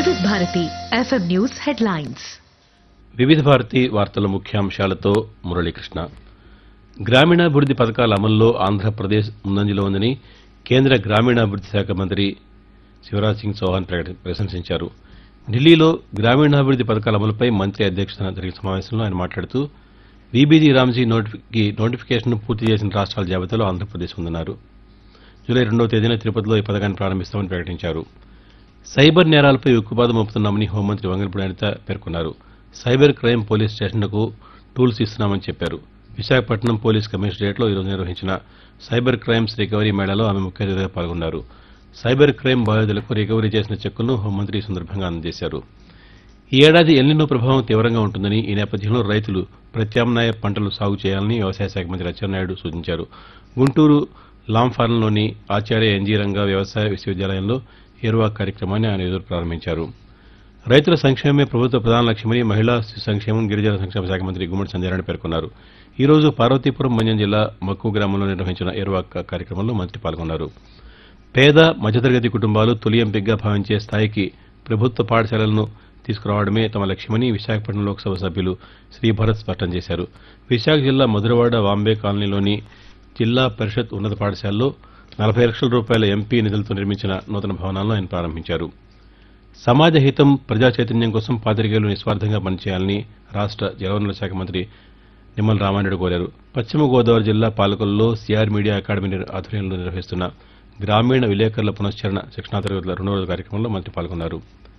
వివిధ Bharati FM news headlines వివిధ భారతి వార్తల ముఖ్యాంశాలతో మురళీకృష్ణ గ్రామీణాభివృద్ది పథకాల అమల్లో ఆంధ్రప్రదేశ్ ముందంజలో ఉందని కేంద్ర గ్రామీణాభివృద్ది శాఖ మంత్రి శివరాజ్ సింగ్ చౌహాన్ ప్రకటి- ప్రశంసించారు ఢిల్లీలో గ్రామీణాభివృద్ది పథకాల అమలుపై మంత్రి అధ్యక్షతన జరిగిన సమావేశంలో ఆయన మాట్లాడుతూ బీబీజీ రామ్జీ నోటిఫికి నోటిఫికేషన్ పూర్తి చేసిన రాష్ట్రాల జాబితాలో ఆంధ్రప్రదేశ్ ఉందన్నారు జూలై రెండవ తేదీన తిరుపతిలో ఈ పథకాన్ని ప్రారంభిస్తామని ప్రకటించారు సైబర్ నేరాలపై ఉక్కుపాదం మోపుతున్నామని హోంమంత్రి వంగలపూడి అనిత పేర్కొన్నారు సైబర్ క్రైమ్ పోలీస్ స్టేషన్లకు టూల్స్ ఇస్తున్నామని చెప్పారు విశాఖపట్నం పోలీస్ కమిషనరేట్లో ఈరోజు నిర్వహించిన సైబర్ క్రైమ్స్ రికవరీ మేళాలో ఆమె ముఖ్య అతిథిగా పాల్గొన్నారు సైబర్ క్రైమ్ బాధితులకు రికవరీ చేసిన చెక్కులను హోంమంత్రి ఈ సందర్భంగా అందజేశారు ఈ ఏడాది ఎల్నినో ప్రభావం తీవ్రంగా ఉంటుందని ఈ నేపథ్యంలో రైతులు ప్రత్యామ్నాయ పంటలు సాగు చేయాలని వ్యవసాయ శాఖ మంత్రి అచ్చెన్నాయుడు సూచించారు గుంటూరు లాంఫారంలోని ఆచార్య ఎన్జీ రంగా వ్యవసాయ విశ్వవిద్యాలయంలో ఏరువా కార్యక్రమాన్ని ఆయన ఎదురు ప్రారంభించారు రైతుల సంక్షేమమే ప్రభుత్వ ప్రధాన లక్ష్యమని మహిళా శిశు సంక్షేమం గిరిజన సంక్షేమ శాఖ మంత్రి గుమ్మడి సంధ్యారాయణ పేర్కొన్నారు ఈ రోజు పార్వతీపురం మన్యం జిల్లా మక్కు గ్రామంలో నిర్వహించిన ఏరువాక కార్యక్రమంలో మంత్రి పాల్గొన్నారు పేద మధ్యతరగతి కుటుంబాలు తొలి ఎంపికగా భావించే స్థాయికి ప్రభుత్వ పాఠశాలలను తీసుకురావడమే తమ లక్ష్యమని విశాఖపట్నం లోక్సభ సభ్యులు శ్రీభరత్ స్పష్టం చేశారు విశాఖ జిల్లా మధురవాడ వాంబే కాలనీలోని జిల్లా పరిషత్ ఉన్నత పాఠశాలలో నలభై లక్షల రూపాయల ఎంపీ నిధులతో నిర్మించిన నూతన భవనాలను ఆయన ప్రారంభించారు సమాజ హితం ప్రజా చైతన్యం కోసం పాతికేయులు నిస్వార్థంగా పనిచేయాలని రాష్ట జలవనరుల శాఖ మంత్రి నిమ్మల రామారెడ్డి కోరారు పశ్చిమ గోదావరి జిల్లా పాలకొల్లో సిఆర్ మీడియా అకాడమీ నిర్- ఆధ్వర్యంలో నిర్వహిస్తున్న గ్రామీణ విలేకరుల పునశ్చరణ శిక్షణా తరగతుల రెండో రోజు కార్యక్రమంలో మంత్రి పాల్గొన్నారు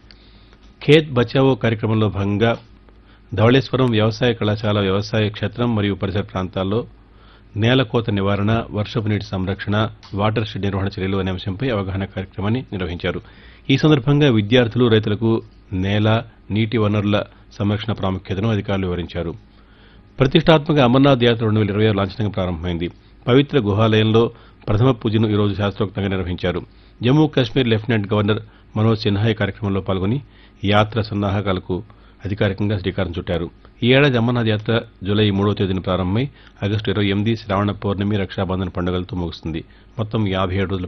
ఖేత్ బచావో కార్యక్రమంలో భాగంగా ధవళేశ్వరం వ్యవసాయ కళాశాల వ్యవసాయ క్షేత్రం మరియు పరిసర ప్రాంతాల్లో నేలకోత నివారణ వర్షపు నీటి సంరక్షణ వాటర్ షెడ్ నిర్వహణ చర్యలు అనే అంశంపై అవగాహన కార్యక్రమాన్ని నిర్వహించారు ఈ సందర్భంగా విద్యార్థులు రైతులకు నేల నీటి వనరుల సంరక్షణ ప్రాముఖ్యతను అధికారులు వివరించారు ప్రతిష్టాత్మక అమర్నాథ్ యాత్ర రెండు వేల ఇరవై ఆరు లాంఛనంగా ప్రారంభమైంది పవిత్ర గుహాలయంలో ప్రథమ పూజను ఈరోజు శాస్త్రోక్తంగా నిర్వహించారు జమ్మూ కాశ్మీర్ లెఫ్టినెంట్ గవర్నర్ మనోజ్ సిన్హా ఈ కార్యక్రమంలో పాల్గొని యాత్ర సన్నాహకాలకు అధికారికంగా శ్రీకారం చుట్టారు ఈ ఏడాది అమర్నాథ్ యాత్ర జూలై మూడవ తేదీన ప్రారంభమై ఆగస్టు ఇరవై ఎనిమిది శ్రావణ పౌర్ణమి రక్షాబంధన్ పండుగలతో ముగుస్తుంది మొత్తం యాభై ఏడు రోజుల